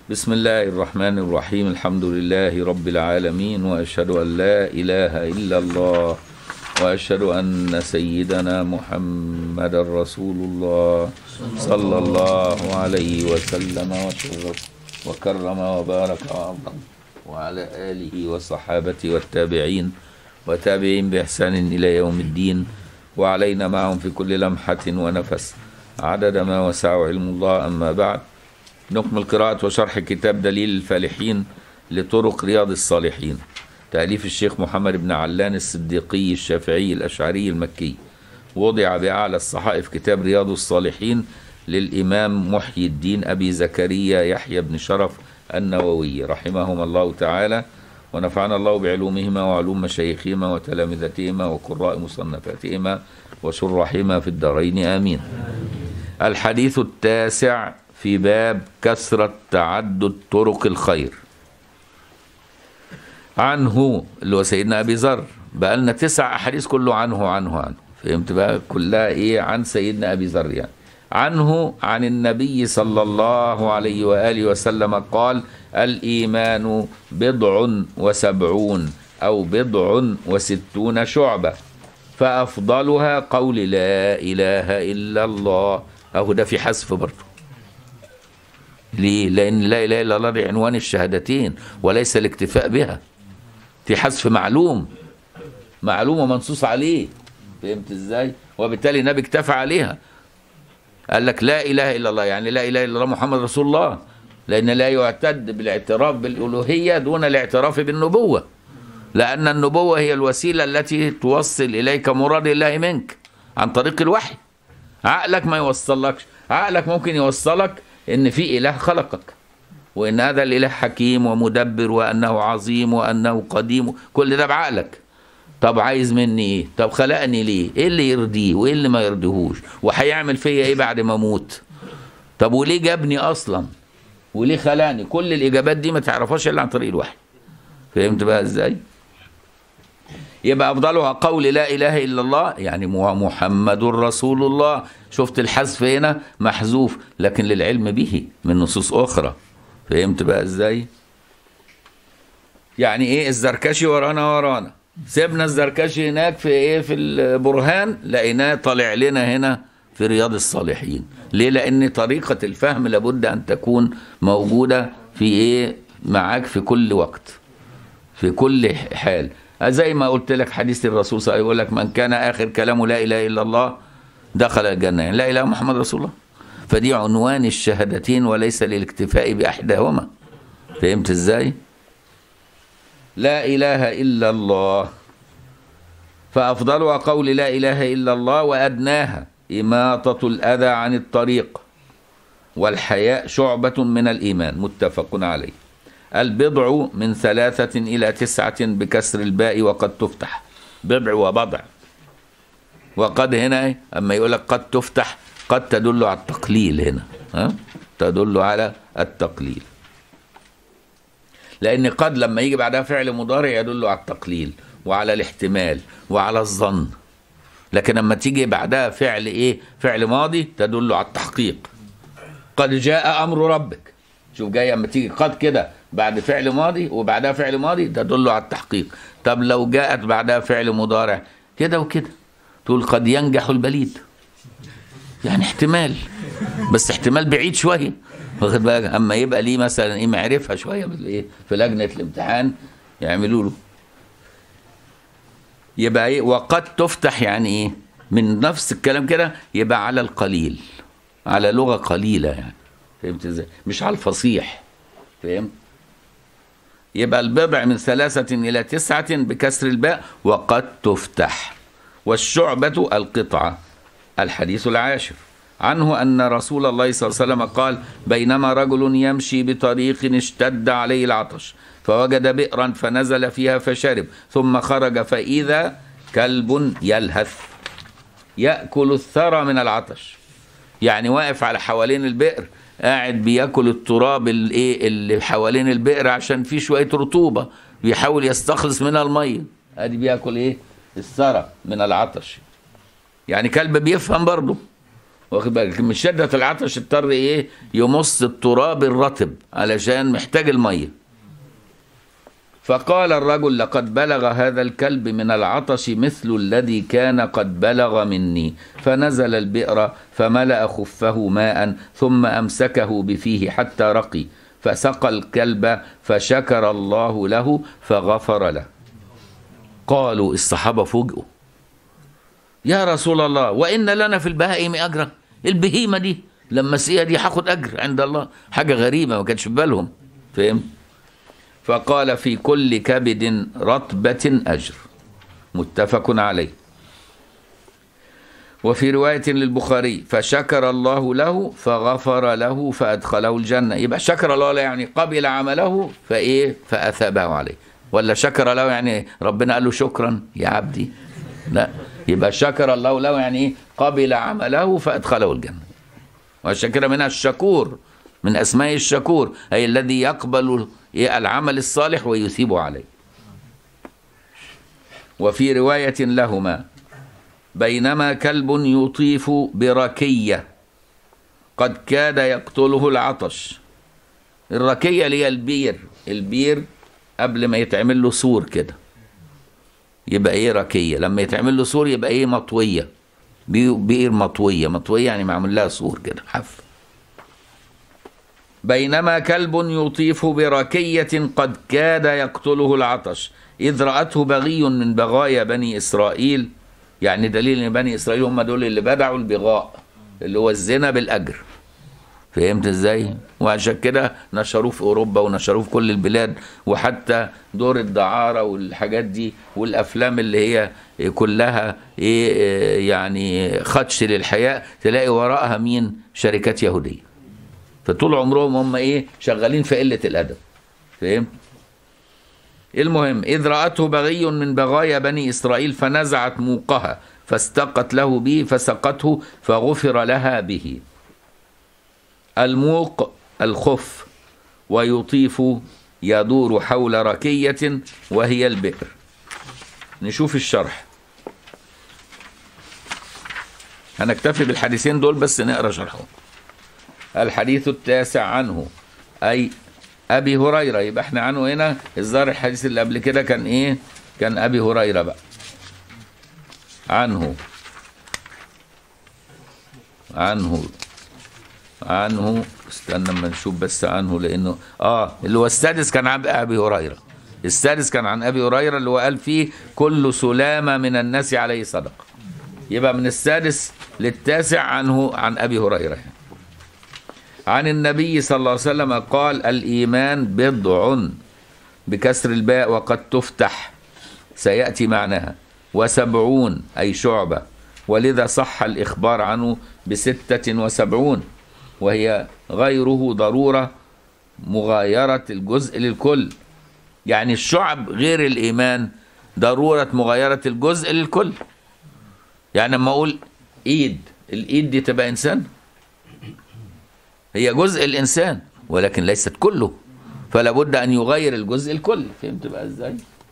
بسم الله الرحمن الرحيم الحمد لله رب العالمين واشهد ان لا اله الا الله واشهد ان سيدنا محمد رسول الله صلى الله عليه وسلم وشرف وكرم وبارك وعظم وعلى اله وصحابته والتابعين وتابعين باحسان الى يوم الدين وعلينا معهم في كل لمحه ونفس عدد ما وسع علم الله اما بعد نكمل قراءة وشرح كتاب دليل الفالحين لطرق رياض الصالحين تأليف الشيخ محمد بن علان الصديقي الشافعي الأشعري المكي وضع بأعلى الصحائف كتاب رياض الصالحين للإمام محيي الدين أبي زكريا يحيى بن شرف النووي رحمهما الله تعالى ونفعنا الله بعلومهما وعلوم مشايخهما وتلامذتهما وقراء مصنفاتهما وشرحهما في الدارين آمين الحديث التاسع في باب كثرة تعدد طرق الخير عنه اللي هو سيدنا أبي ذر بقى لنا تسع أحاديث كله عنه عنه عنه فهمت بقى كلها إيه عن سيدنا أبي ذر يعني عنه عن النبي صلى الله عليه وآله وسلم قال الإيمان بضع وسبعون أو بضع وستون شعبة فأفضلها قول لا إله إلا الله أهو ده في حذف برضه ليه؟ لأن لا إله إلا الله دي عنوان الشهادتين وليس الاكتفاء بها في حذف معلوم معلوم ومنصوص عليه فهمت ازاي؟ وبالتالي النبي اكتفى عليها قال لك لا إله إلا الله يعني لا إله إلا الله محمد رسول الله لأن لا يعتد بالاعتراف بالألوهية دون الاعتراف بالنبوة لأن النبوة هي الوسيلة التي توصل إليك مراد الله منك عن طريق الوحي عقلك ما يوصلكش عقلك ممكن يوصلك ان في اله خلقك وان هذا الاله حكيم ومدبر وانه عظيم وانه قديم كل ده بعقلك طب عايز مني ايه طب خلقني ليه ايه اللي يرضيه وايه اللي ما يرضيهوش وهيعمل فيا ايه بعد ما اموت طب وليه جابني اصلا وليه خلقني كل الاجابات دي ما تعرفهاش الا عن طريق الوحي فهمت بقى ازاي يبقى افضلها قول لا اله الا الله يعني محمد رسول الله شفت الحذف هنا محذوف لكن للعلم به من نصوص اخرى فهمت بقى ازاي يعني ايه الزركشي ورانا ورانا سيبنا الزركشي هناك في ايه في البرهان لقيناه طالع لنا هنا في رياض الصالحين ليه لان طريقه الفهم لابد ان تكون موجوده في ايه معاك في كل وقت في كل حال زي ما قلت لك حديث الرسول صلى الله عليه وسلم يقول لك من كان اخر كلامه لا اله الا الله دخل الجنه يعني لا اله محمد رسول الله فدي عنوان الشهادتين وليس للاكتفاء باحداهما فهمت ازاي لا اله الا الله فافضلها قول لا اله الا الله وادناها اماطه الاذى عن الطريق والحياء شعبه من الايمان متفق عليه البضع من ثلاثة إلى تسعة بكسر الباء وقد تفتح بضع وبضع وقد هنا أما يقول لك قد تفتح قد تدل على التقليل هنا ها؟ تدل على التقليل لأن قد لما يجي بعدها فعل مضارع يدل على التقليل وعلى الاحتمال وعلى الظن لكن لما تيجي بعدها فعل ايه فعل ماضي تدل على التحقيق قد جاء امر ربك شوف جاي اما تيجي قد كده بعد فعل ماضي وبعدها فعل ماضي تدل على التحقيق طب لو جاءت بعدها فعل مضارع كده وكده تقول قد ينجح البليد يعني احتمال بس احتمال بعيد شويه واخد بالك اما يبقى ليه مثلا ايه معرفه شويه بالايه في لجنه الامتحان يعملوا له يبقى ايه وقد تفتح يعني ايه من نفس الكلام كده يبقى على القليل على لغه قليله يعني فهمت ازاي مش على الفصيح فهمت يبقى البضع من ثلاثة إلى تسعة بكسر الباء وقد تفتح والشعبة القطعة الحديث العاشر عنه أن رسول الله صلى الله عليه وسلم قال بينما رجل يمشي بطريق اشتد عليه العطش فوجد بئرا فنزل فيها فشرب ثم خرج فإذا كلب يلهث يأكل الثرى من العطش يعني واقف على حوالين البئر قاعد بياكل التراب الايه اللي حوالين البئر عشان فيه شويه رطوبه بيحاول يستخلص منها الميه ادي بياكل ايه الثرى من العطش يعني كلب بيفهم برضه واخد بالك من شدة العطش اضطر ايه يمص التراب الرطب علشان محتاج المية فقال الرجل لقد بلغ هذا الكلب من العطش مثل الذي كان قد بلغ مني فنزل البئر فملأ خفه ماء ثم أمسكه بفيه حتى رقي فسقى الكلب فشكر الله له فغفر له قالوا الصحابة فوجئوا يا رسول الله وإن لنا في البهائم أجرا البهيمة دي لما سيها دي هاخد أجر عند الله حاجة غريبة ما كانش في بالهم فهمت فقال في كل كبد رطبة أجر متفق عليه وفي رواية للبخاري فشكر الله له فغفر له فأدخله الجنة يبقى شكر الله له يعني قبل عمله فإيه فأثابه عليه ولا شكر له يعني ربنا قال له شكرا يا عبدي لا يبقى شكر الله له يعني إيه قبل عمله فأدخله الجنة والشكر منها الشكور من أسماء الشكور أي الذي يقبل العمل الصالح ويثيب عليه وفي رواية لهما بينما كلب يطيف بركية قد كاد يقتله العطش الركية اللي هي البير البير قبل ما يتعمل له سور كده يبقى ايه ركية لما يتعمل له سور يبقى ايه مطوية بئر مطوية مطوية يعني معمول لها سور كده حف بينما كلب يطيف بركية قد كاد يقتله العطش إذ رأته بغي من بغايا بني إسرائيل يعني دليل ان بني اسرائيل هم دول اللي بدعوا البغاء اللي هو الزنا بالاجر فهمت ازاي وعشان كده نشروه في اوروبا ونشروه في كل البلاد وحتى دور الدعاره والحاجات دي والافلام اللي هي كلها ايه يعني خدش للحياء تلاقي وراءها مين شركات يهوديه فطول عمرهم هم ايه شغالين في قله الادب فهمت المهم إذ رأته بغي من بغايا بني إسرائيل فنزعت موقها فاستقت له به فسقته فغفر لها به الموق الخف ويطيف يدور حول ركية وهي البئر نشوف الشرح هنكتفي بالحديثين دول بس نقرا شرحهم الحديث التاسع عنه أي ابي هريره يبقى احنا عنه هنا الظاهر الحديث اللي قبل كده كان ايه كان ابي هريره بقى عنه عنه عنه استنى اما نشوف بس عنه لانه اه اللي هو السادس كان عن ابي هريره السادس كان عن ابي هريره اللي هو قال فيه كل سلامه من الناس عليه صدقه يبقى من السادس للتاسع عنه عن ابي هريره يعني. عن النبي صلى الله عليه وسلم قال الإيمان بضع بكسر الباء وقد تفتح سيأتي معناها وسبعون أي شعبة ولذا صح الإخبار عنه بستة وسبعون وهي غيره ضرورة مغايرة الجزء للكل يعني الشعب غير الإيمان ضرورة مغايرة الجزء للكل يعني لما أقول إيد الإيد دي تبقى إنسان هي جزء الانسان ولكن ليست كله فلا بد ان يغير الجزء الكل فهمت بقى ازاي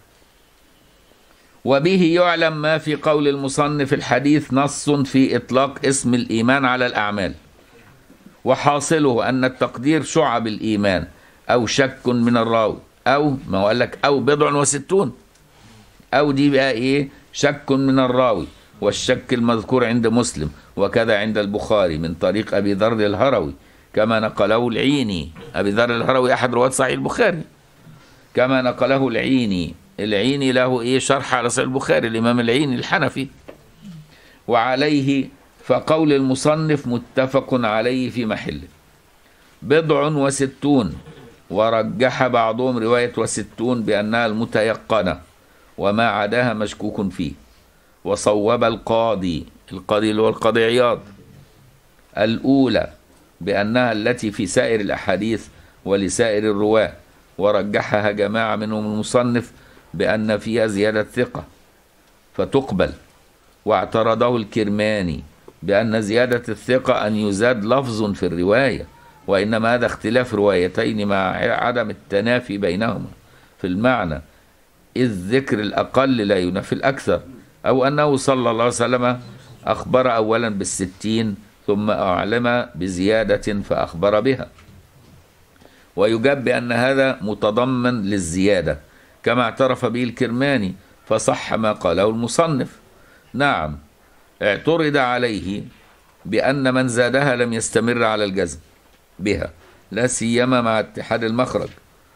وبه يعلم ما في قول المصنف الحديث نص في اطلاق اسم الايمان على الاعمال وحاصله ان التقدير شعب الايمان او شك من الراوي او ما هو قال لك او بضع وستون او دي بقى ايه شك من الراوي والشك المذكور عند مسلم وكذا عند البخاري من طريق ابي ذر الهروي كما نقله العيني أبي ذر الهروي أحد رواة صحيح البخاري كما نقله العيني العيني له إيه شرح على صحيح البخاري الإمام العيني الحنفي وعليه فقول المصنف متفق عليه في محله بضع وستون ورجح بعضهم رواية وستون بأنها المتيقنة وما عداها مشكوك فيه وصوب القاضي القاضي اللي هو القاضي عياض الأولى بأنها التي في سائر الأحاديث ولسائر الرواة ورجحها جماعة منهم المصنف بأن فيها زيادة ثقة فتقبل واعترضه الكرماني بأن زيادة الثقة أن يزاد لفظ في الرواية وإنما هذا اختلاف روايتين مع عدم التنافي بينهما في المعنى إذ ذكر الأقل لا ينافي الأكثر أو أنه صلى الله عليه وسلم أخبر أولا بالستين ثم أعلم بزيادة فأخبر بها ويجاب بأن هذا متضمن للزيادة كما اعترف به الكرماني فصح ما قاله المصنف نعم اعترض عليه بأن من زادها لم يستمر على الجزم بها لا سيما مع اتحاد المخرج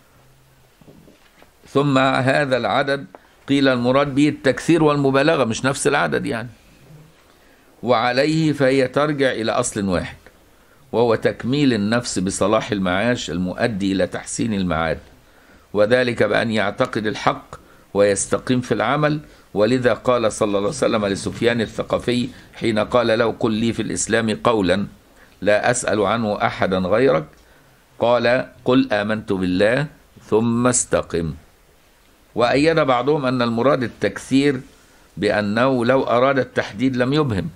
ثم هذا العدد قيل المراد به التكثير والمبالغة مش نفس العدد يعني وعليه فهي ترجع إلى أصل واحد وهو تكميل النفس بصلاح المعاش المؤدي إلى تحسين المعاد وذلك بأن يعتقد الحق ويستقيم في العمل ولذا قال صلى الله عليه وسلم لسفيان الثقفي حين قال له قل لي في الإسلام قولا لا أسأل عنه أحدا غيرك قال قل آمنت بالله ثم استقم وأيد بعضهم أن المراد التكثير بأنه لو أراد التحديد لم يبهم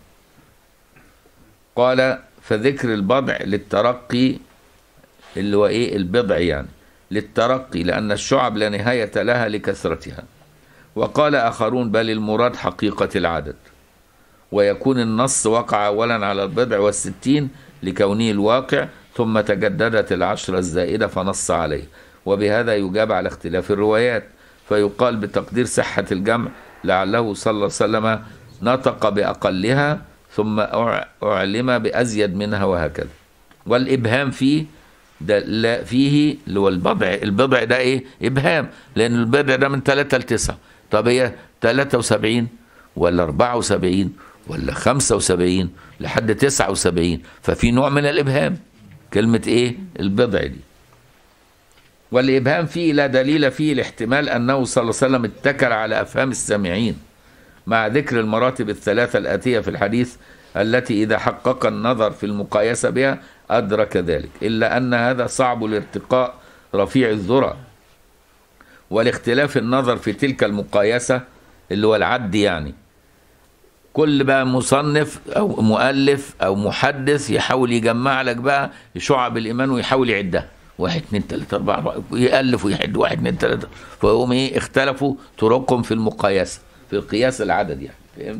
قال فذكر البضع للترقي اللي هو ايه البضع يعني للترقي لأن الشعب لا نهاية لها لكثرتها وقال آخرون بل المراد حقيقة العدد ويكون النص وقع أولا على البضع والستين لكونه الواقع ثم تجددت العشرة الزائدة فنص عليه وبهذا يجاب على اختلاف الروايات فيقال بتقدير صحة الجمع لعله صلى الله عليه وسلم نطق بأقلها ثم أعلم بأزيد منها وهكذا والإبهام فيه ده لا فيه اللي هو البضع البضع ده ايه ابهام لان البضع ده من 3 ل 9 طب هي 73 ولا 74 ولا 75 لحد 79 ففي نوع من الابهام كلمه ايه البضع دي والابهام فيه لا دليل فيه لاحتمال انه صلى الله عليه وسلم اتكل على افهام السامعين مع ذكر المراتب الثلاثه الاتيه في الحديث التي اذا حقق النظر في المقايسه بها أدرك ذلك إلا أن هذا صعب الارتقاء رفيع الذرى والاختلاف النظر في تلك المقايسة اللي هو العد يعني كل بقى مصنف أو مؤلف أو محدث يحاول يجمع لك بقى شعب الإيمان ويحاول يعدها واحد اثنين ثلاثة أربعة يألف ويحد واحد اثنين ثلاثة فهم إيه اختلفوا طرقهم في المقايسة في قياس العدد يعني فهمت؟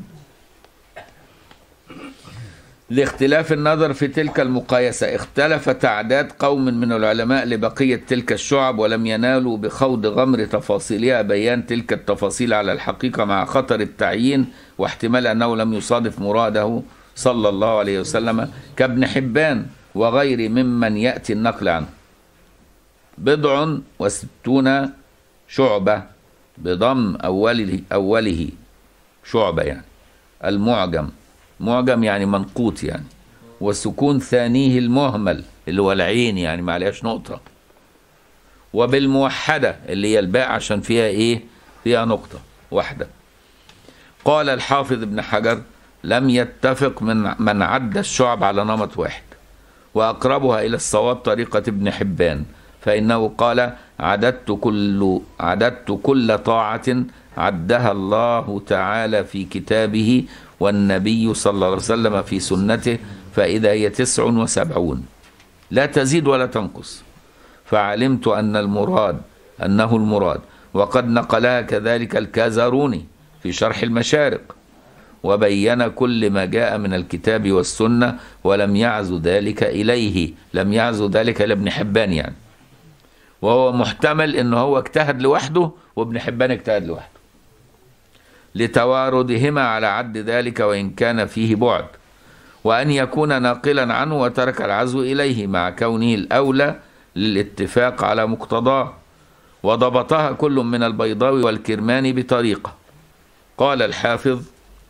لاختلاف النظر في تلك المقايسة اختلف تعداد قوم من العلماء لبقية تلك الشعب ولم ينالوا بخوض غمر تفاصيلها بيان تلك التفاصيل على الحقيقة مع خطر التعيين واحتمال أنه لم يصادف مراده صلى الله عليه وسلم كابن حبان وغير ممن يأتي النقل عنه بضع وستون شعبة بضم أوله, أوله شعبة يعني المعجم معجم يعني منقوط يعني وسكون ثانيه المهمل اللي هو العين يعني ما عليهاش نقطة وبالموحدة اللي هي الباء عشان فيها ايه فيها نقطة واحدة قال الحافظ ابن حجر لم يتفق من من عد الشعب على نمط واحد وأقربها إلى الصواب طريقة ابن حبان فإنه قال عددت كل عددت كل طاعة عدها الله تعالى في كتابه والنبي صلى الله عليه وسلم في سنته فإذا هي تسع وسبعون لا تزيد ولا تنقص فعلمت أن المراد أنه المراد وقد نقلها كذلك الكازاروني في شرح المشارق وبين كل ما جاء من الكتاب والسنة ولم يعز ذلك إليه لم يعز ذلك لابن حبان يعني وهو محتمل أنه هو اجتهد لوحده وابن حبان اجتهد لوحده لتواردهما على عد ذلك وإن كان فيه بعد وأن يكون ناقلا عنه وترك العزو إليه مع كونه الأولى للاتفاق على مقتضاه وضبطها كل من البيضاوي والكرماني بطريقة قال الحافظ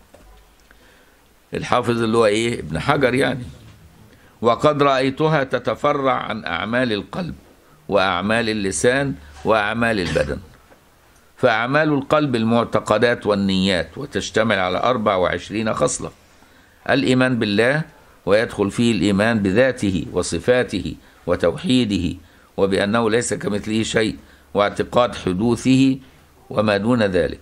الحافظ اللي هو ايه ابن حجر يعني وقد رأيتها تتفرع عن أعمال القلب وأعمال اللسان وأعمال البدن فأعمال القلب المعتقدات والنيات وتشتمل على 24 خصلة الإيمان بالله ويدخل فيه الإيمان بذاته وصفاته وتوحيده وبأنه ليس كمثله شيء واعتقاد حدوثه وما دون ذلك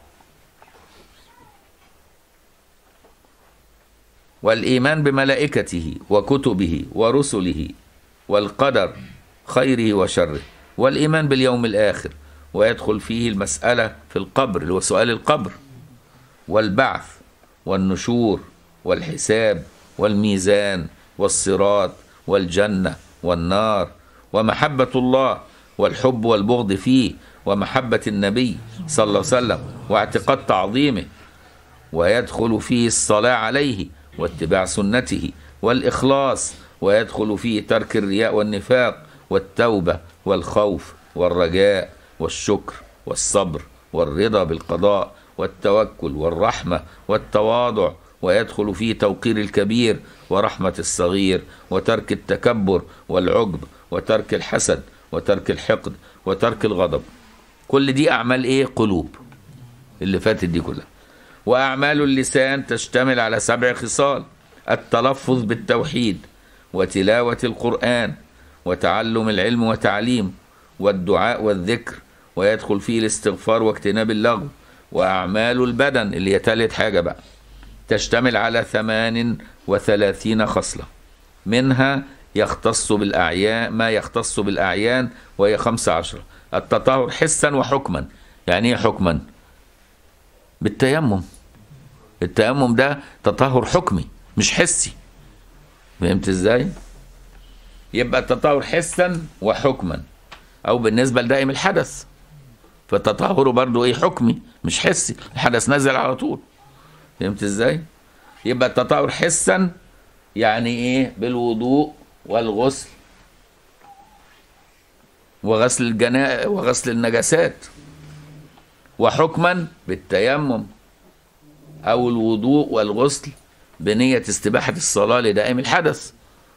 والإيمان بملائكته وكتبه ورسله والقدر خيره وشره والإيمان باليوم الآخر ويدخل فيه المسألة في القبر اللي هو سؤال القبر والبعث والنشور والحساب والميزان والصراط والجنة والنار ومحبة الله والحب والبغض فيه ومحبة النبي صلى الله عليه وسلم واعتقاد تعظيمه ويدخل فيه الصلاة عليه واتباع سنته والإخلاص ويدخل فيه ترك الرياء والنفاق والتوبة والخوف والرجاء والشكر والصبر والرضا بالقضاء والتوكل والرحمة والتواضع ويدخل فيه توقير الكبير ورحمة الصغير وترك التكبر والعجب وترك الحسد وترك الحقد وترك الغضب كل دي أعمال إيه قلوب اللي فاتت دي كلها وأعمال اللسان تشتمل على سبع خصال التلفظ بالتوحيد وتلاوة القرآن وتعلم العلم وتعليم والدعاء والذكر ويدخل فيه الاستغفار واجتناب اللغو وأعمال البدن اللي هي تالت حاجة بقى تشتمل على ثمان وثلاثين خصلة منها يختص بالأعيان ما يختص بالأعيان وهي خمسة عشرة التطهر حسا وحكما يعني ايه حكما بالتيمم التيمم ده تطهر حكمي مش حسي فهمت ازاي يبقى التطهر حسا وحكما او بالنسبه لدائم الحدث فالتطهر برضو ايه حكمي مش حسي الحدث نزل على طول فهمت ازاي يبقى التطهر حسا يعني ايه بالوضوء والغسل وغسل الجنا وغسل النجاسات وحكما بالتيمم او الوضوء والغسل بنية استباحة الصلاة لدائم الحدث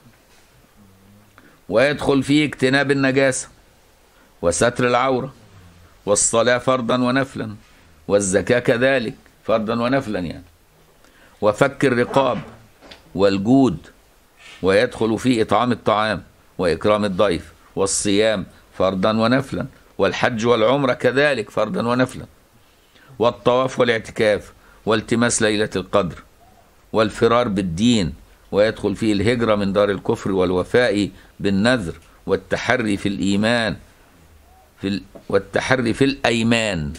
ويدخل فيه اجتناب النجاسة وستر العورة والصلاة فرضا ونفلا والزكاة كذلك فرضا ونفلا يعني وفك الرقاب والجود ويدخل فيه إطعام الطعام وإكرام الضيف والصيام فرضا ونفلا والحج والعمرة كذلك فرضا ونفلا والطواف والاعتكاف والتماس ليلة القدر والفرار بالدين ويدخل فيه الهجرة من دار الكفر والوفاء بالنذر والتحري في الإيمان في ال... والتحري في الأيمان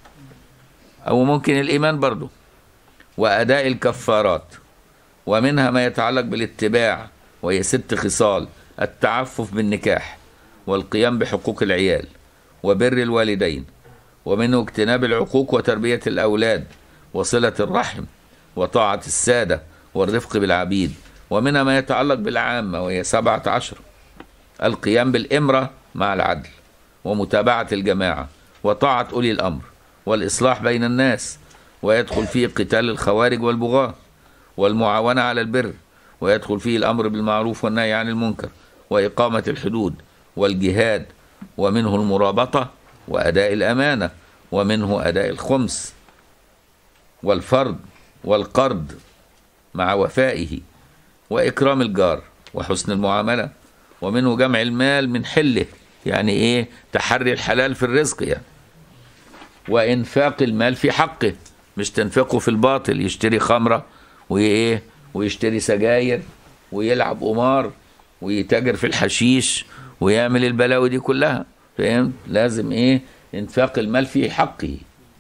أو ممكن الإيمان برضو وأداء الكفارات ومنها ما يتعلق بالاتباع وهي ست خصال التعفف بالنكاح والقيام بحقوق العيال وبر الوالدين ومنه اجتناب العقوق وتربية الأولاد وصلة الرحم وطاعة السادة والرفق بالعبيد ومنها ما يتعلق بالعامة وهي سبعة عشر القيام بالإمرة مع العدل ومتابعة الجماعة وطاعة أولي الأمر والإصلاح بين الناس ويدخل فيه قتال الخوارج والبغاة والمعاونة على البر ويدخل فيه الأمر بالمعروف والنهي عن المنكر وإقامة الحدود والجهاد ومنه المرابطة وأداء الأمانة ومنه أداء الخمس والفرض والقرض مع وفائه وإكرام الجار وحسن المعاملة ومنه جمع المال من حله يعني إيه تحري الحلال في الرزق يعني وإنفاق المال في حقه مش تنفقه في الباطل يشتري خمرة وإيه ويشتري سجاير ويلعب قمار ويتاجر في الحشيش ويعمل البلاوي دي كلها فهمت لازم ايه انفاق المال في حقه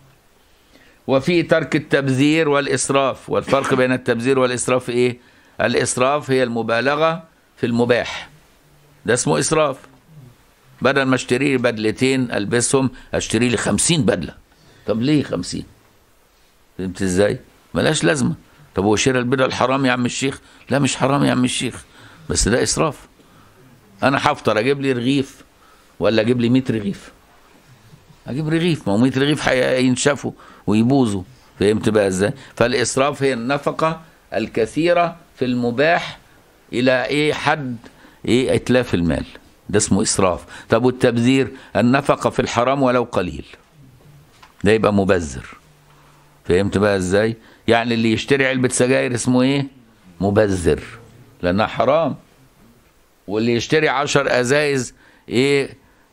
وفي ترك التبذير والإسراف والفرق بين التبذير والإسراف إيه الإسراف هي المبالغة في المباح ده اسمه إسراف بدل ما اشتري لي بدلتين ألبسهم اشتري لي خمسين بدلة طب ليه خمسين فهمت ازاي ملاش لازمة طب هو شراء البدل الحرام يا عم الشيخ لا مش حرام يا عم الشيخ بس ده إسراف أنا هفطر أجيب لي رغيف ولا أجيب لي 100 رغيف اجيب رغيف ما هو 100 رغيف هينشفوا ويبوظوا فهمت بقى ازاي فالاسراف هي النفقه الكثيره في المباح الى ايه حد ايه اتلاف المال ده اسمه اسراف طب والتبذير النفقه في الحرام ولو قليل ده يبقى مبذر فهمت بقى ازاي يعني اللي يشتري علبه سجاير اسمه ايه مبذر لانها حرام واللي يشتري عشر ازايز ايه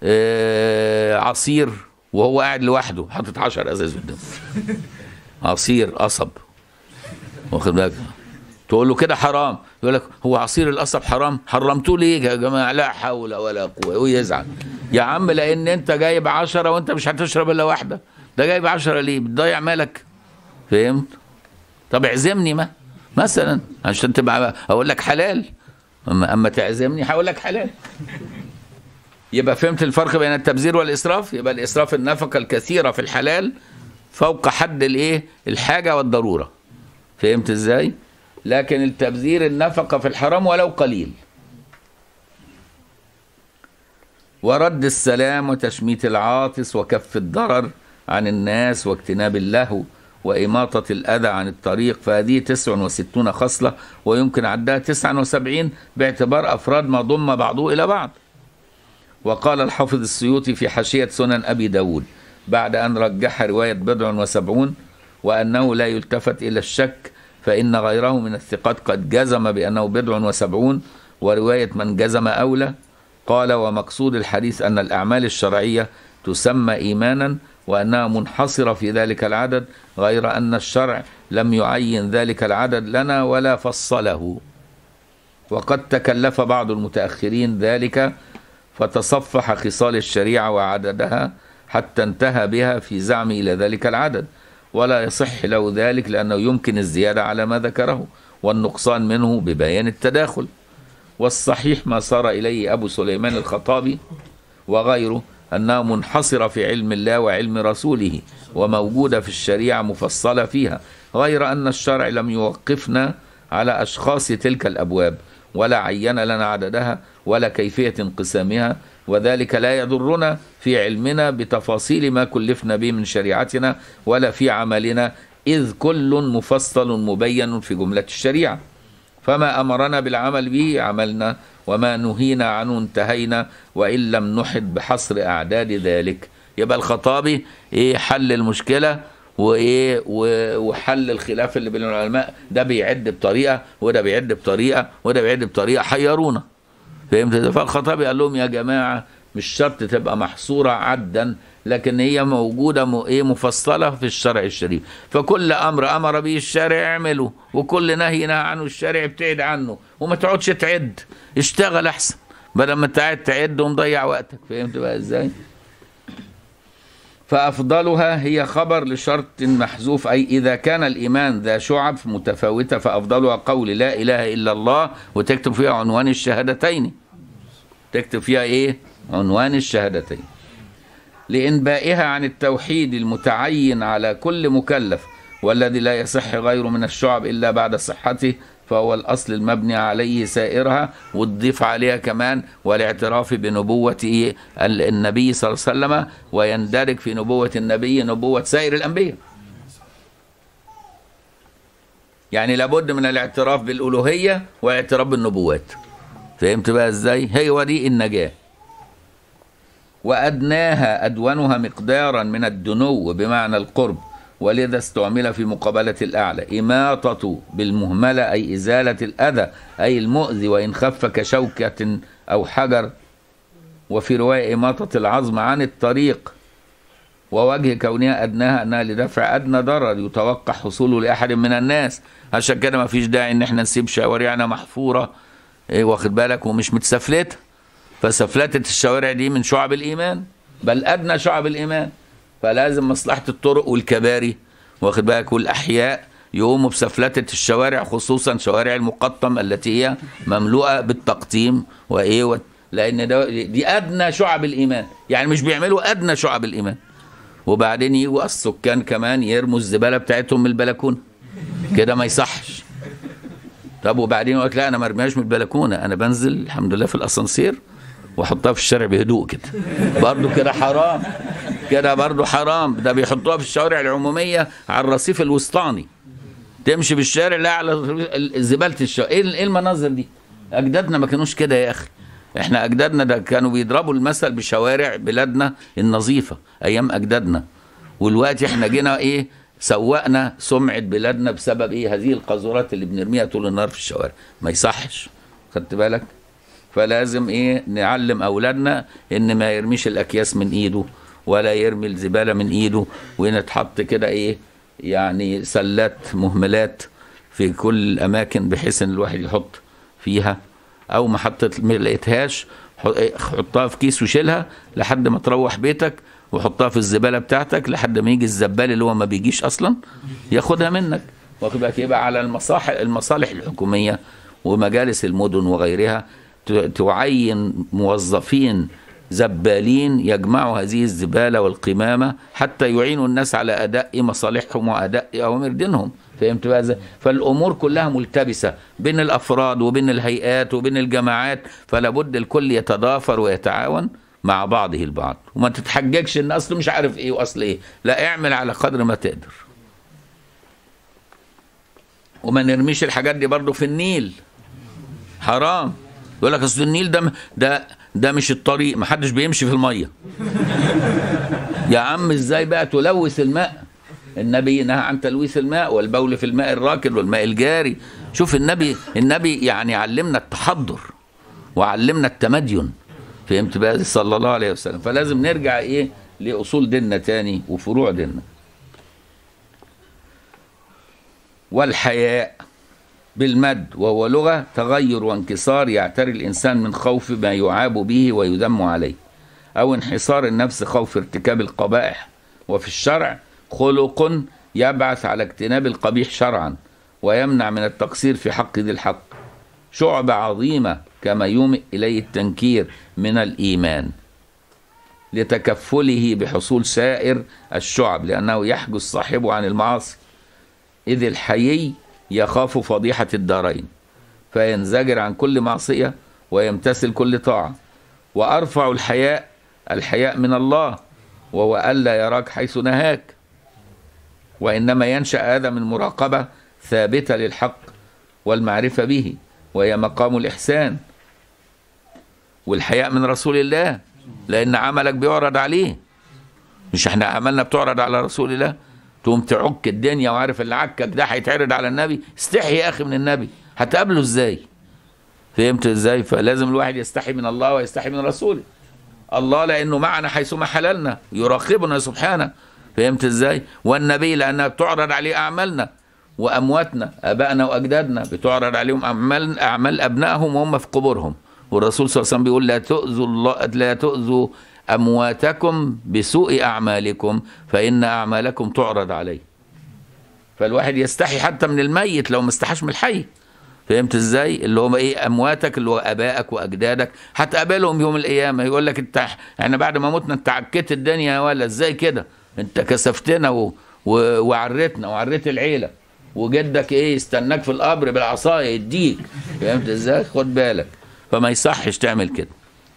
آه عصير وهو قاعد لوحده حاطط 10 ازاز قدامه عصير قصب واخد بالك تقول له كده حرام يقول لك هو عصير القصب حرام حرمتوه ليه يا جماعه لا حول ولا قوه ويزعل يا عم لان انت جايب 10 وانت مش هتشرب الا واحده ده جايب 10 ليه بتضيع مالك فهمت طب اعزمني ما مثلا عشان تبقى اقول لك حلال اما اما تعزمني هقول لك حلال يبقى فهمت الفرق بين التبذير والاسراف يبقى الاسراف النفقه الكثيره في الحلال فوق حد الايه الحاجه والضروره فهمت ازاي لكن التبذير النفقه في الحرام ولو قليل ورد السلام وتشميت العاطس وكف الضرر عن الناس واجتناب اللهو وإماطة الأذى عن الطريق فهذه 69 خصلة ويمكن عدها 79 باعتبار أفراد ما ضم بعضه إلى بعض وقال الحافظ السيوطي في حاشية سنن أبي داود بعد أن رجح رواية بضع وسبعون وأنه لا يلتفت إلى الشك فإن غيره من الثقات قد جزم بأنه بضع وسبعون ورواية من جزم أولى قال ومقصود الحديث أن الأعمال الشرعية تسمى إيمانا وأنها منحصرة في ذلك العدد غير أن الشرع لم يعين ذلك العدد لنا ولا فصله وقد تكلف بعض المتأخرين ذلك فتصفح خصال الشريعة وعددها حتى انتهى بها في زعم إلى ذلك العدد ولا يصح له ذلك لأنه يمكن الزيادة على ما ذكره والنقصان منه ببيان التداخل والصحيح ما صار إليه أبو سليمان الخطابي وغيره أنها منحصرة في علم الله وعلم رسوله وموجودة في الشريعة مفصلة فيها غير أن الشرع لم يوقفنا على أشخاص تلك الأبواب ولا عين لنا عددها ولا كيفية انقسامها وذلك لا يضرنا في علمنا بتفاصيل ما كلفنا به من شريعتنا ولا في عملنا إذ كل مفصل مبين في جملة الشريعة فما أمرنا بالعمل به عملنا وما نهينا عنه انتهينا وإن لم نحد بحصر أعداد ذلك يبقى الخطابي إيه حل المشكلة وايه وحل الخلاف اللي بين العلماء ده بيعد بطريقه وده بيعد بطريقه وده بيعد بطريقه حيرونا فهمت فالخطابي قال لهم يا جماعه مش شرط تبقى محصوره عدا لكن هي موجوده ايه مفصله في الشرع الشريف فكل امر امر به الشارع اعمله وكل نهي نهى عنه الشارع ابتعد عنه وما تقعدش تعد اشتغل احسن بدل ما انت قاعد تعد ومضيع وقتك فهمت بقى ازاي فأفضلها هي خبر لشرط محذوف أي إذا كان الإيمان ذا شعب متفاوتة فأفضلها قول لا إله إلا الله وتكتب فيها عنوان الشهادتين تكتب فيها إيه؟ عنوان الشهادتين لإنبائها عن التوحيد المتعين على كل مكلف والذي لا يصح غيره من الشعب إلا بعد صحته فهو الأصل المبني عليه سائرها وتضيف عليها كمان والاعتراف بنبوة النبي صلى الله عليه وسلم ويندرج في نبوة النبي نبوة سائر الأنبياء يعني لابد من الاعتراف بالألوهية والاعتراف بالنبوات فهمت بقى ازاي هي ودي النجاة وأدناها أدونها مقدارا من الدنو بمعنى القرب ولذا استعمل في مقابلة الأعلى إماطة بالمهملة أي إزالة الأذى أي المؤذي وإن خف كشوكة أو حجر وفي رواية إماطة العظم عن الطريق ووجه كونها أدناها أنها لدفع أدنى ضرر يتوقع حصوله لأحد من الناس عشان كده ما فيش داعي إن احنا نسيب شوارعنا محفورة إيه واخد بالك ومش متسفلتة فسفلتة الشوارع دي من شعب الإيمان بل أدنى شعب الإيمان فلازم مصلحة الطرق والكباري واخد بالك والأحياء يقوموا بسفلتة الشوارع خصوصا شوارع المقطم التي هي مملوءة بالتقطيم وإيه و... لأن ده دي أدنى شعب الإيمان يعني مش بيعملوا أدنى شعب الإيمان وبعدين يجوا السكان كمان يرموا الزبالة بتاعتهم من البلكونة كده ما يصحش طب وبعدين يقول لك لا أنا ما ارميهاش من البلكونة أنا بنزل الحمد لله في الأسانسير واحطها في الشارع بهدوء كده برضه كده حرام كده برضه حرام ده بيحطوها في الشوارع العموميه على الرصيف الوسطاني تمشي بالشارع لا على زباله الشوارع ايه المناظر دي اجدادنا ما كانوش كده يا اخي احنا اجدادنا ده كانوا بيضربوا المثل بشوارع بلادنا النظيفه ايام اجدادنا والوقت احنا جينا ايه سوقنا سمعه بلادنا بسبب ايه هذه القاذورات اللي بنرميها طول النهار في الشوارع ما يصحش خدت بالك فلازم ايه نعلم اولادنا ان ما يرميش الاكياس من ايده ولا يرمي الزباله من ايده ونتحط كده ايه يعني سلات مهملات في كل الاماكن بحيث ان الواحد يحط فيها او ما حطت ما لقيتهاش حطها في كيس وشيلها لحد ما تروح بيتك وحطها في الزباله بتاعتك لحد ما يجي الزبال اللي هو ما بيجيش اصلا ياخدها منك واخد بالك يبقى على المصالح المصالح الحكوميه ومجالس المدن وغيرها ت- تعين موظفين زبالين يجمعوا هذه الزباله والقمامه حتى يعينوا الناس على اداء مصالحهم واداء اوامر دينهم فهمت بقى ازاي؟ فالامور كلها ملتبسه بين الافراد وبين الهيئات وبين الجماعات فلا بد الكل يتضافر ويتعاون مع بعضه البعض وما تتحججش ان اصله مش عارف ايه واصل ايه لا اعمل على قدر ما تقدر وما نرميش الحاجات دي برضو في النيل حرام يقول لك اصل النيل ده ده ده مش الطريق ما حدش بيمشي في الميه يا عم ازاي بقى تلوث الماء النبي نهى عن تلويث الماء والبول في الماء الراكد والماء الجاري شوف النبي النبي يعني علمنا التحضر وعلمنا التمدين فهمت بقى صلى الله عليه وسلم فلازم نرجع ايه لاصول ديننا تاني وفروع ديننا والحياء بالمد وهو لغة تغير وانكسار يعتري الإنسان من خوف ما يعاب به ويذم عليه أو انحصار النفس خوف ارتكاب القبائح وفي الشرع خلق يبعث على اجتناب القبيح شرعا ويمنع من التقصير في حق ذي الحق شعبة عظيمة كما يومئ إليه التنكير من الإيمان لتكفله بحصول سائر الشعب لأنه يحجز صاحبه عن المعاصي إذ الحيي يخاف فضيحة الدارين فينزجر عن كل معصية ويمتثل كل طاعة وأرفع الحياء الحياء من الله وهو ألا يراك حيث نهاك وإنما ينشأ هذا من مراقبة ثابتة للحق والمعرفة به وهي مقام الإحسان والحياء من رسول الله لأن عملك بيعرض عليه مش احنا عملنا بتعرض على رسول الله تقوم تعك الدنيا وعارف اللي عكك ده هيتعرض على النبي استحي يا اخي من النبي هتقابله ازاي فهمت ازاي فلازم الواحد يستحي من الله ويستحي من رسوله الله لانه معنا حيثما حللنا يراقبنا سبحانه فهمت ازاي والنبي لانها بتعرض عليه اعمالنا وامواتنا ابائنا واجدادنا بتعرض عليهم اعمال اعمال ابنائهم وهم في قبورهم والرسول صلى الله عليه وسلم بيقول لا تؤذوا الله لا تؤذوا امواتكم بسوء اعمالكم فان اعمالكم تعرض عليه فالواحد يستحي حتى من الميت لو ما استحاش من الحي فهمت ازاي اللي هم ايه امواتك اللي هو ابائك واجدادك هتقابلهم يوم القيامه يقول لك انت احنا بعد ما متنا انت عكيت الدنيا يا ولا ازاي كده انت كسفتنا و... و... وعرتنا وعريت العيله وجدك ايه يستناك في القبر بالعصايه يديك فهمت ازاي خد بالك فما يصحش تعمل كده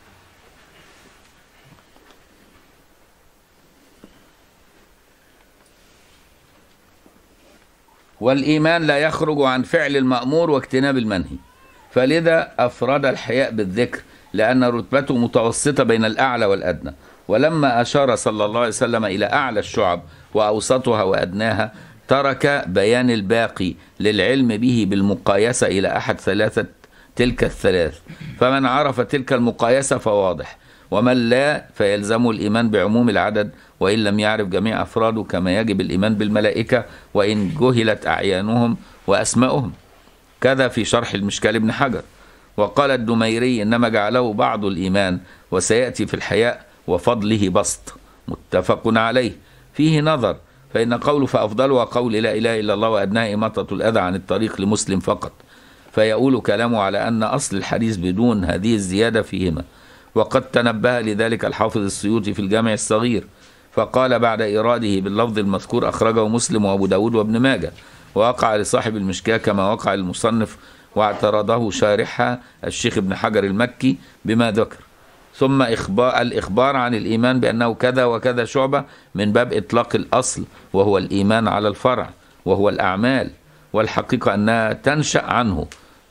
والإيمان لا يخرج عن فعل المأمور واجتناب المنهي فلذا أفرد الحياء بالذكر لأن رتبته متوسطة بين الأعلى والأدنى ولما أشار صلى الله عليه وسلم إلى أعلى الشعب وأوسطها وأدناها ترك بيان الباقي للعلم به بالمقايسة إلى أحد ثلاثة تلك الثلاث فمن عرف تلك المقايسة فواضح ومن لا فيلزم الإيمان بعموم العدد وإن لم يعرف جميع أفراده كما يجب الإيمان بالملائكة وإن جهلت أعيانهم وأسماؤهم كذا في شرح المشكال ابن حجر وقال الدميري إنما جعله بعض الإيمان وسيأتي في الحياء وفضله بسط متفق عليه فيه نظر فإن قوله فأفضلها قول لا إله إلا الله وأدناه إماطة الأذى عن الطريق لمسلم فقط فيقول كلامه على أن أصل الحديث بدون هذه الزيادة فيهما وقد تنبه لذلك الحافظ السيوطي في الجامع الصغير فقال بعد إراده باللفظ المذكور أخرجه مسلم وأبو داود وابن ماجه ووقع لصاحب المشكاة كما وقع المصنف واعترضه شارحها الشيخ ابن حجر المكي بما ذكر ثم إخبار الإخبار عن الإيمان بأنه كذا وكذا شعبة من باب إطلاق الأصل وهو الإيمان على الفرع وهو الأعمال والحقيقة أنها تنشأ عنه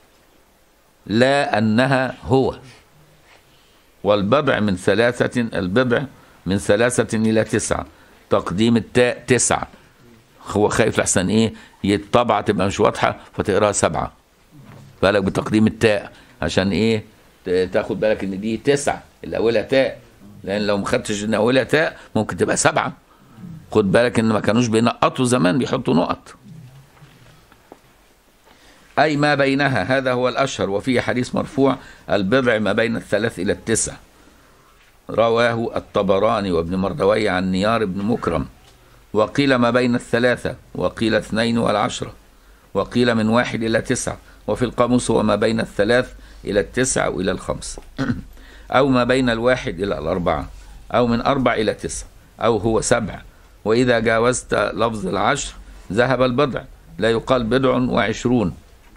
لا أنها هو والبضع من ثلاثة البضع من ثلاثة إلى تسعة تقديم التاء تسعة هو خايف لحسن إيه الطبعة تبقى مش واضحة فتقراها سبعة بالك بتقديم التاء عشان إيه تاخد بالك إن دي تسعة اللي أولها تاء لأن لو ما خدتش إن أولها تاء ممكن تبقى سبعة خد بالك إن ما كانوش بينقطوا زمان بيحطوا نقط أي ما بينها هذا هو الأشهر وفيه حديث مرفوع البضع ما بين الثلاث إلى التسع رواه الطبراني وابن مردوي عن نيار بن مكرم وقيل ما بين الثلاثة وقيل اثنين والعشرة وقيل من واحد إلى تسعة وفي القاموس هو ما بين الثلاث إلى التسعة وإلى الخمس أو ما بين الواحد إلى الأربعة أو من أربع إلى تسعة أو هو سبع وإذا جاوزت لفظ العشر ذهب البضع لا يقال بضع وعشرون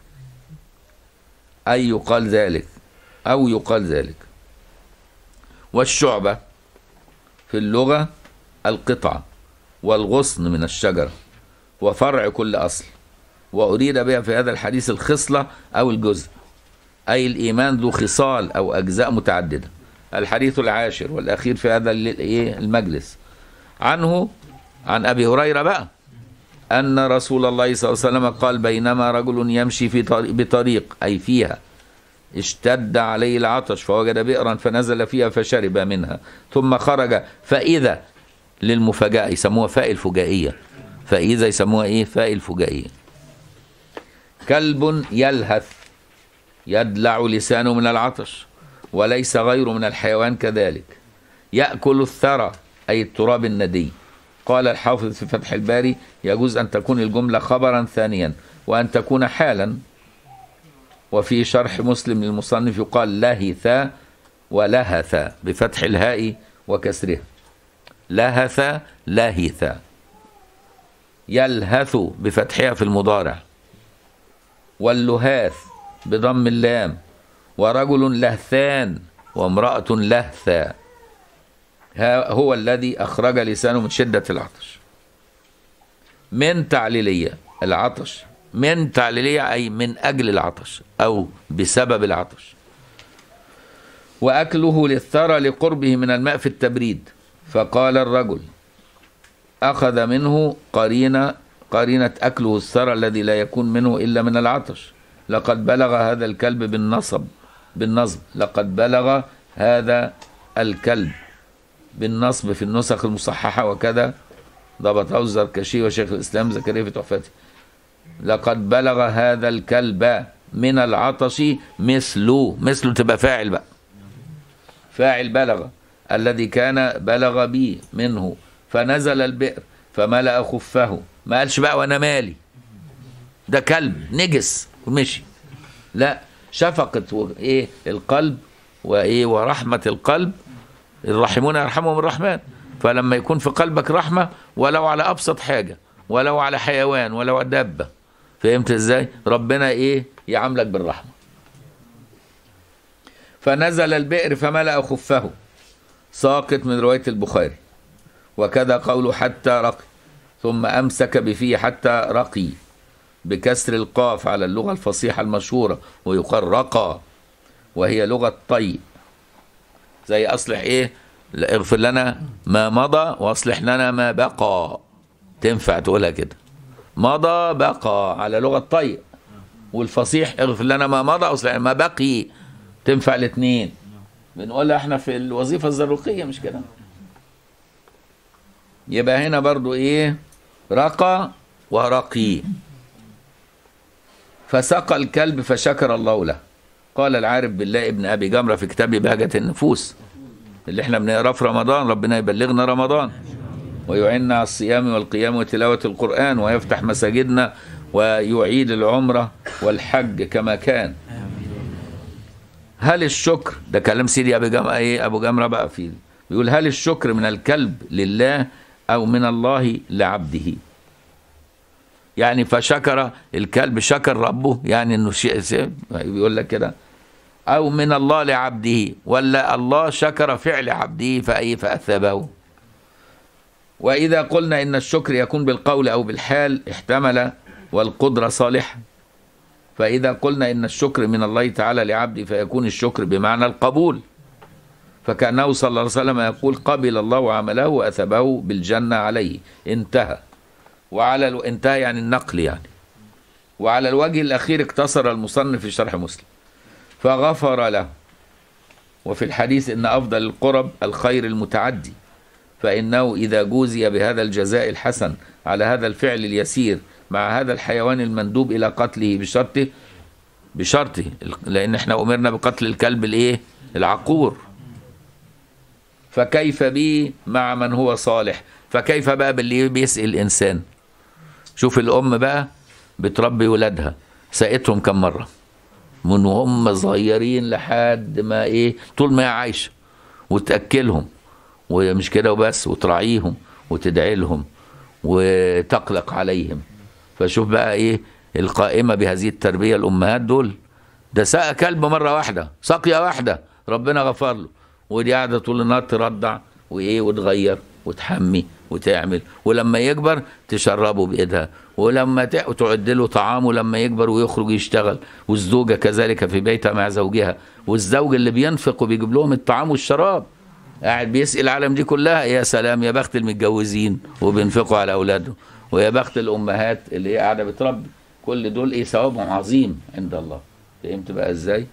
أي يقال ذلك أو يقال ذلك والشعبة في اللغة القطعة والغصن من الشجرة وفرع كل أصل وأريد بها في هذا الحديث الخصلة أو الجزء أي الإيمان ذو خصال أو أجزاء متعددة الحديث العاشر والأخير في هذا المجلس عنه عن أبي هريرة بقى أن رسول الله صلى الله عليه وسلم قال بينما رجل يمشي في طريق بطريق أي فيها اشتد عليه العطش فوجد بئرا فنزل فيها فشرب منها ثم خرج فإذا للمفاجأة يسموها فاء الفجائية فإذا يسموها إيه فاء الفجائية كلب يلهث يدلع لسانه من العطش وليس غيره من الحيوان كذلك يأكل الثرى أي التراب الندي قال الحافظ في فتح الباري يجوز أن تكون الجملة خبرا ثانيا وأن تكون حالا وفي شرح مسلم للمصنف يقال لهث ولهث بفتح الهاء وكسرها لهث لهث يلهث بفتحها في المضارع واللهاث بضم اللام ورجل لهثان وامرأة لهثا هو الذي أخرج لسانه من شدة العطش من تعليلية العطش من تعليلية أي من أجل العطش أو بسبب العطش وأكله للثرى لقربه من الماء في التبريد فقال الرجل أخذ منه قرينة قرينة أكله الثرى الذي لا يكون منه إلا من العطش لقد بلغ هذا الكلب بالنصب بالنصب لقد بلغ هذا الكلب بالنصب في النسخ المصححة وكذا ضبطه الزركشي وشيخ الإسلام زكريا في تحفته لقد بلغ هذا الكلب من العطش مثله مثله تبقى فاعل بقى فاعل بلغ الذي كان بلغ بي منه فنزل البئر فملأ خفه ما قالش بقى وانا مالي ده كلب نجس ومشي لا شفقة ايه القلب وايه ورحمة القلب الراحمون يرحمهم الرحمن فلما يكون في قلبك رحمة ولو على أبسط حاجة ولو على حيوان ولو على دابة فهمت ازاي ربنا ايه يعاملك بالرحمة فنزل البئر فملأ خفه ساقط من رواية البخاري وكذا قوله حتى رقي ثم أمسك بفيه حتى رقي بكسر القاف على اللغة الفصيحة المشهورة ويقال رقى وهي لغة طي زي أصلح إيه اغفر لنا ما مضى واصلح لنا ما بقى تنفع تقولها كده مضى بقى على لغة طي والفصيح اغفر لنا ما مضى واصلح ما بقي تنفع الاثنين بنقولها احنا في الوظيفة الزروقية مش كده يبقى هنا برضو ايه رقى ورقي فسقى الكلب فشكر الله له قال العارف بالله ابن ابي جمره في كتاب بهجه النفوس اللي احنا بنقراه في رمضان ربنا يبلغنا رمضان ويعيننا على الصيام والقيام وتلاوه القران ويفتح مساجدنا ويعيد العمره والحج كما كان هل الشكر ده كلام سيدي ابو جمره ايه ابو جمره بقى فيه بيقول هل الشكر من الكلب لله او من الله لعبده يعني فشكر الكلب شكر ربه يعني انه شيء بيقول لك كده او من الله لعبده ولا الله شكر فعل عبده فاي فاثابه واذا قلنا ان الشكر يكون بالقول او بالحال احتمل والقدره صالحه فاذا قلنا ان الشكر من الله تعالى لعبده فيكون الشكر بمعنى القبول فكانه صلى الله عليه وسلم يقول قبل الله عمله واثابه بالجنه عليه انتهى وعلى الو... انتهى يعني النقل يعني وعلى الوجه الأخير اقتصر المصنف في شرح مسلم فغفر له وفي الحديث إن أفضل القرب الخير المتعدي فإنه إذا جوزي بهذا الجزاء الحسن على هذا الفعل اليسير مع هذا الحيوان المندوب إلى قتله بشرطه بشرطه لأن احنا أمرنا بقتل الكلب الإيه العقور فكيف بي مع من هو صالح فكيف بقى باللي بيسأل الإنسان شوف الأم بقى بتربي ولادها سقتهم كم مرة من وهم صغيرين لحد ما ايه طول ما هي عايشة وتأكلهم ومش كده وبس وتراعيهم وتدعي لهم وتقلق عليهم فشوف بقى ايه القائمة بهذه التربية الأمهات دول ده سقى كلب مرة واحدة سقية واحدة ربنا غفر له ودي قاعدة طول النهار ترضع وإيه وتغير وتحمي وتعمل ولما يكبر تشربه بإيدها ولما ت- تعد له طعامه لما يكبر ويخرج يشتغل والزوجة كذلك في بيتها مع زوجها والزوج اللي بينفق وبيجيب لهم الطعام والشراب قاعد بيسقي العالم دي كلها يا سلام يا بخت المتجوزين وبينفقوا على أولادهم ويا بخت الأمهات اللي هي قاعدة بتربي كل دول إيه ثوابهم عظيم عند الله فهمت بقى إزاي؟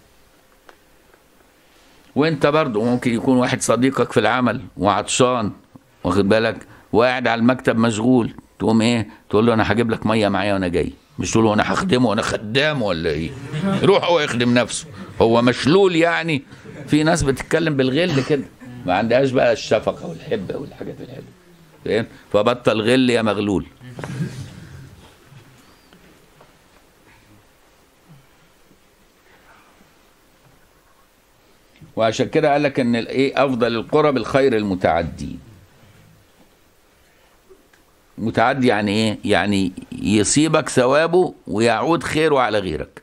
وانت برضو ممكن يكون واحد صديقك في العمل وعطشان واخد بالك وقاعد على المكتب مشغول تقوم ايه تقول له انا هجيب لك ميه معايا وانا جاي مش تقول له انا هخدمه وانا خدامه ولا ايه يروح هو يخدم نفسه هو مشلول يعني في ناس بتتكلم بالغل كده ما عندهاش بقى الشفقه والحبه والحاجات الحلوه فاهم فبطل غل يا مغلول وعشان كده قال لك ان الايه افضل القرب الخير المتعدي متعدي يعني ايه يعني يصيبك ثوابه ويعود خيره على غيرك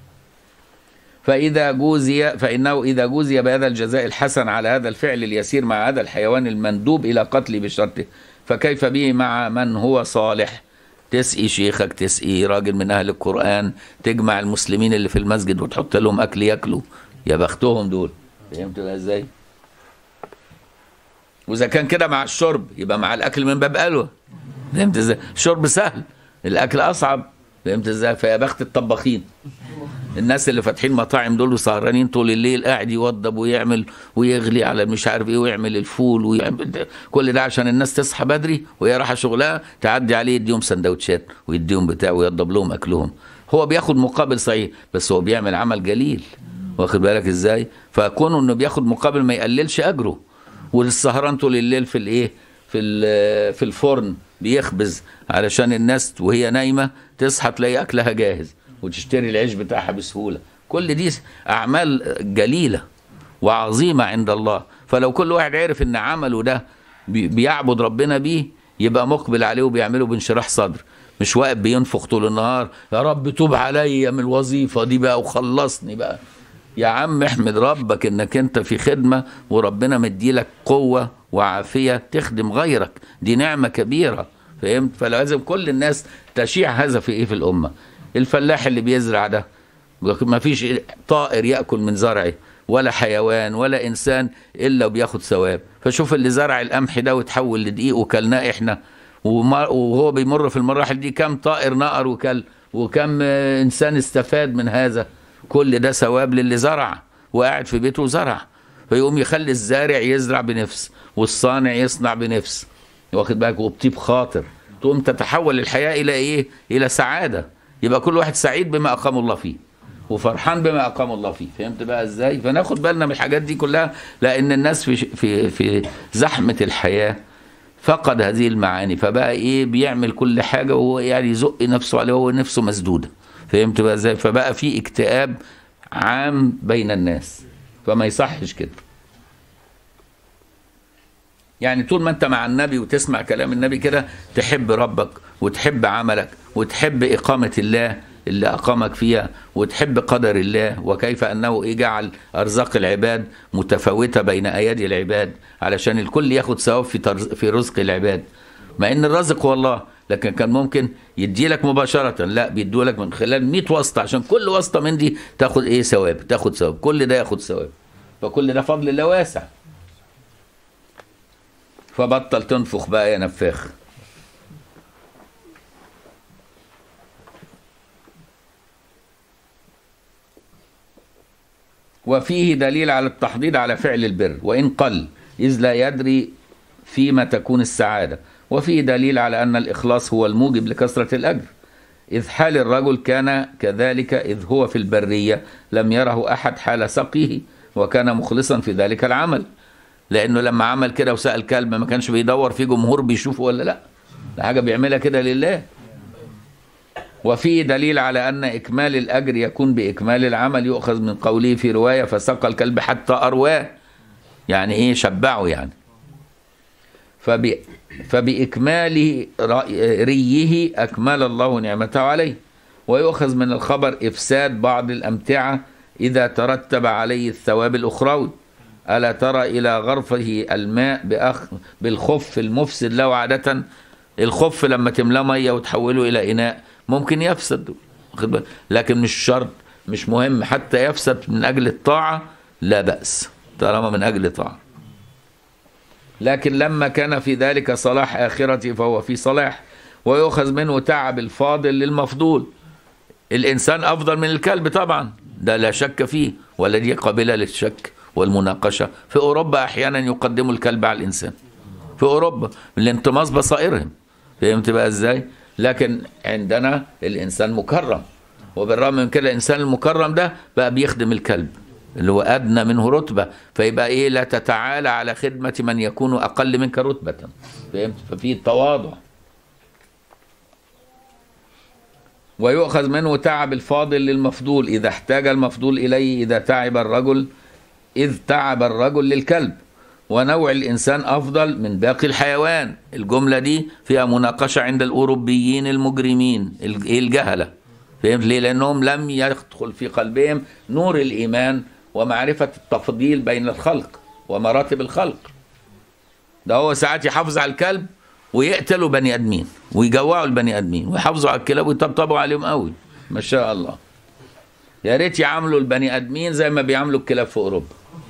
فإذا جوزي فإنه إذا جوزي بهذا الجزاء الحسن على هذا الفعل اليسير مع هذا الحيوان المندوب إلى قتله بشرطه فكيف به مع من هو صالح تسقي شيخك تسقي راجل من أهل القرآن تجمع المسلمين اللي في المسجد وتحط لهم أكل ياكلوا يا بختهم دول فهمت بقى ازاي؟ وإذا كان كده مع الشرب يبقى مع الأكل من باب ألوى فهمت ازاي؟ الشرب سهل الأكل أصعب فهمت ازاي؟ فيا بخت الطباخين الناس اللي فاتحين مطاعم دول وسهرانين طول الليل قاعد يوضب ويعمل ويغلي على مش عارف ايه ويعمل الفول ويعمل كل ده عشان الناس تصحى بدري وهي رايحه شغلها تعدي عليه يديهم سندوتشات ويديهم بتاع ويوضب لهم اكلهم هو بياخد مقابل صحيح بس هو بيعمل عمل جليل واخد بالك ازاي فكونه انه بياخد مقابل ما يقللش اجره والسهران طول الليل في الايه في ال- في الفرن بيخبز علشان الناس وهي نايمه تصحى تلاقي اكلها جاهز وتشتري العيش بتاعها بسهوله كل دي اعمال جليله وعظيمه عند الله فلو كل واحد عرف ان عمله ده بي- بيعبد ربنا بيه يبقى مقبل عليه وبيعمله بانشراح صدر مش واقف بينفخ طول النهار يا رب توب عليا من الوظيفه دي بقى وخلصني بقى يا عم احمد ربك انك انت في خدمه وربنا مديلك قوه وعافيه تخدم غيرك دي نعمه كبيره فهمت فلازم كل الناس تشيع هذا في ايه في الامه الفلاح اللي بيزرع ده ما فيش طائر ياكل من زرعه ولا حيوان ولا انسان الا وبياخد ثواب فشوف اللي زرع القمح ده وتحول لدقيق وكلناه احنا وما- وهو بيمر في المراحل دي كم طائر نقر وكل وكم آه، انسان استفاد من هذا كل ده ثواب للي زرع وقاعد في بيته وزرع فيقوم يخلي الزارع يزرع بنفس والصانع يصنع بنفس واخد بالك وبطيب خاطر تقوم تتحول الحياه الى ايه؟ الى سعاده يبقى كل واحد سعيد بما اقام الله فيه وفرحان بما اقام الله فيه فهمت بقى ازاي فناخد بالنا من الحاجات دي كلها لان الناس في في في زحمه الحياه فقد هذه المعاني فبقى ايه بيعمل كل حاجه وهو يعني يزق نفسه عليه وهو نفسه مسدوده فهمت بقى ازاي فبقى في اكتئاب عام بين الناس فما يصحش كده يعني طول ما انت مع النبي وتسمع كلام النبي كده تحب ربك وتحب عملك وتحب إقامة الله اللي أقامك فيها وتحب قدر الله وكيف أنه إيه جعل أرزاق العباد متفاوتة بين أيادي العباد علشان الكل ياخد ثواب في ترز- في رزق العباد مع ان الرازق هو الله لكن كان ممكن يدي لك مباشرة لا بيدوا لك من خلال 100 واسطة عشان كل واسطة من دي تاخد ايه ثواب تاخد ثواب كل ده ياخد ثواب فكل ده فضل الله واسع فبطل تنفخ بقى يا نفاخ وفيه دليل على التحضيض على فعل البر وإن قل إذ لا يدري فيما تكون السعادة وفيه دليل على أن الإخلاص هو الموجب لكثرة الأجر إذ حال الرجل كان كذلك إذ هو في البرية لم يره أحد حال سقيه وكان مخلصا في ذلك العمل لأنه لما عمل كده وسأل كلب ما كانش بيدور في جمهور بيشوفه ولا لا ده حاجة بيعملها كده لله وفيه دليل على أن إكمال الأجر يكون بإكمال العمل يؤخذ من قوله في رواية فسقى الكلب حتى أرواه يعني إيه شبعه يعني فب... فبإكمال رأي- ريه أكمل الله نعمته عليه ويؤخذ من الخبر إفساد بعض الأمتعة إذا ترتب عليه الثواب الأخروي ألا ترى إلى غرفه الماء بأخ بالخف المفسد له عادة الخف لما تملاه مية وتحوله إلى إناء ممكن يفسد واخد بالك؟ لكن مش شرط مش مهم حتى يفسد من أجل الطاعة لا بأس طالما من أجل طاعة لكن لما كان في ذلك صلاح آخرته فهو في صلاح ويؤخذ منه تعب الفاضل للمفضول الإنسان أفضل من الكلب طبعا ده لا شك فيه ولا دي قابلة للشك والمناقشة في أوروبا أحيانا يقدموا الكلب على الإنسان في أوروبا لانطماس بصائرهم فهمت بقى إزاي لكن عندنا الإنسان مكرم وبالرغم من كده الإنسان المكرم ده بقى بيخدم الكلب اللي هو أدنى منه رتبة فيبقى إيه لا تتعالى على خدمة من يكون أقل منك رتبة فهمت ففي تواضع ويؤخذ منه تعب الفاضل للمفضول إذا احتاج المفضول إليه إذا تعب الرجل إذ تعب الرجل للكلب ونوع الإنسان أفضل من باقي الحيوان الجملة دي فيها مناقشة عند الأوروبيين المجرمين الج- إيه الجهلة فهمت ليه لأنهم لم يدخل في قلبهم نور الإيمان ومعرفة التفضيل بين الخلق ومراتب الخلق ده هو ساعات يحافظ على الكلب ويقتلوا بني ادمين ويجوعوا البني ادمين ويحافظوا على الكلاب ويطبطبوا عليهم قوي ما شاء الله يا ريت يعاملوا البني ادمين زي ما بيعاملوا الكلاب في اوروبا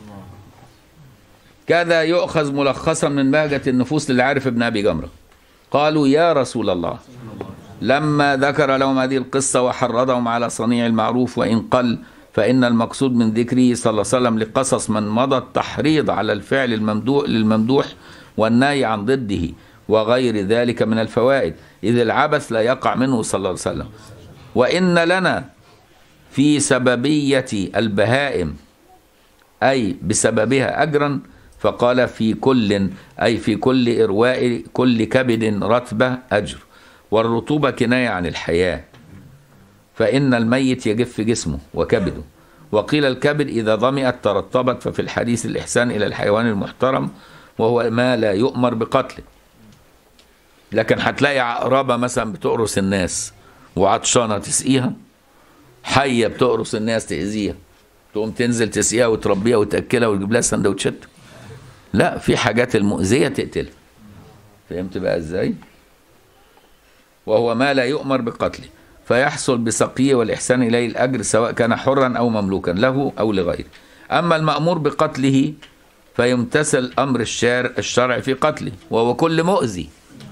كذا يؤخذ ملخصا من بهجة النفوس للعارف ابن ابي جمره قالوا يا رسول الله لما ذكر لهم هذه القصة وحرضهم على صنيع المعروف وإن قل فإن المقصود من ذكره صلى الله عليه وسلم لقصص من مضى التحريض على الفعل الممدوح للممدوح والنهي عن ضده وغير ذلك من الفوائد إذ العبث لا يقع منه صلى الله عليه وسلم وإن لنا في سببية البهائم أي بسببها أجرا فقال في كل أي في كل إرواء كل كبد رتبة أجر والرطوبة كناية عن الحياة فإن الميت يجف جسمه وكبده وقيل الكبد إذا ضمئت ترطبت ففي الحديث الإحسان إلى الحيوان المحترم وهو ما لا يؤمر بقتله لكن هتلاقي عقربة مثلا بتقرص الناس وعطشانة تسقيها حية بتقرص الناس تأذيها تقوم تنزل تسقيها وتربيها وتأكلها وتجيب لها سندوتشات لا في حاجات المؤذية تقتلها فهمت بقى ازاي وهو ما لا يؤمر بقتله فيحصل بسقيه والإحسان إليه الأجر سواء كان حرا أو مملوكا له أو لغيره أما المأمور بقتله فيمتثل أمر الشارع الشرع في قتله وهو كل مؤذي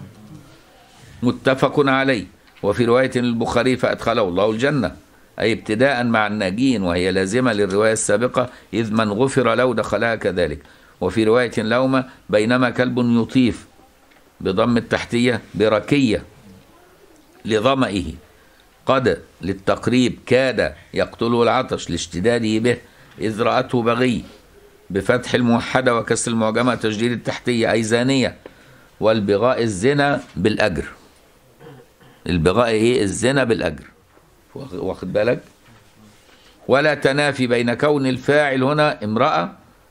متفق عليه وفي رواية للبخاري فأدخله الله الجنة أي ابتداء مع الناجين وهي لازمة للرواية السابقة إذ من غفر له دخلها كذلك وفي رواية لهما بينما كلب يطيف بضم التحتية بركية لظمئه قد للتقريب كاد يقتله العطش لاشتداده به إذ رأته بغي بفتح الموحدة وكسر المعجمة تجديد التحتية أي زانية والبغاء الزنا بالأجر البغاء إيه الزنا بالأجر واخد بالك ولا تنافي بين كون الفاعل هنا امرأة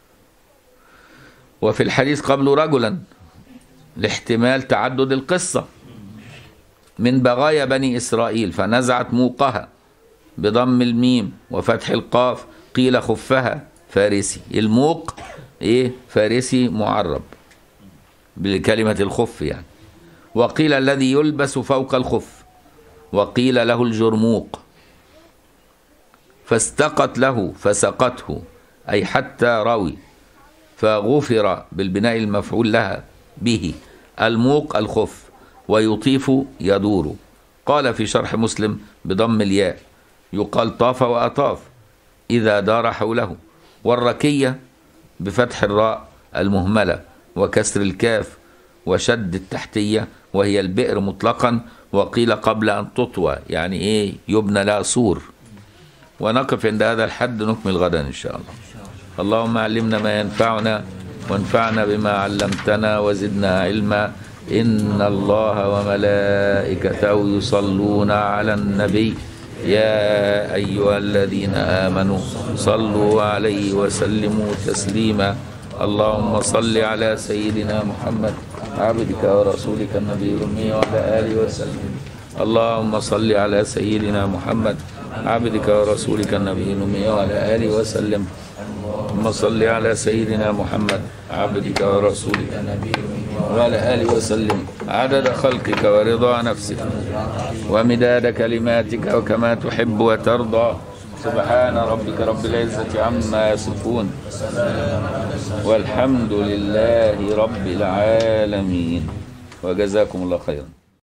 وفي الحديث قبله رجلا لاحتمال تعدد القصة من بغايا بني إسرائيل فنزعت موقها بضم الميم وفتح القاف قيل خفها فارسي الموق ايه فارسي معرب بكلمة الخف يعني وقيل الذي يلبس فوق الخف وقيل له الجرموق فاستقت له فسقته أي حتى روي فغفر بالبناء المفعول لها به الموق الخف ويطيف يدور قال في شرح مسلم بضم الياء يقال طاف وأطاف إذا دار حوله والركية بفتح الراء المهملة وكسر الكاف وشد التحتية وهي البئر مطلقا وقيل قبل أن تطوى يعني إيه يبنى لها سور ونقف عند هذا الحد نكمل غدا إن شاء الله اللهم علمنا ما ينفعنا وانفعنا بما علمتنا وزدنا علما إن الله وملائكته يصلون على النبي يا أيها الذين آمنوا صلوا عليه وسلموا تسليما اللهم صل على سيدنا محمد عبدك ورسولك النبي الأمي وعلى آله وسلم اللهم صل على سيدنا محمد عبدك ورسولك النبي الأمي وعلى آله وسلم اللهم صل على سيدنا محمد عبدك ورسولك النبي الأمي وعلى آله وسلم عدد خلقك ورضا نفسك ومداد كلماتك وكما تحب وترضى سبحان ربك رب العزة عما يصفون والحمد لله رب العالمين وجزاكم الله خيرا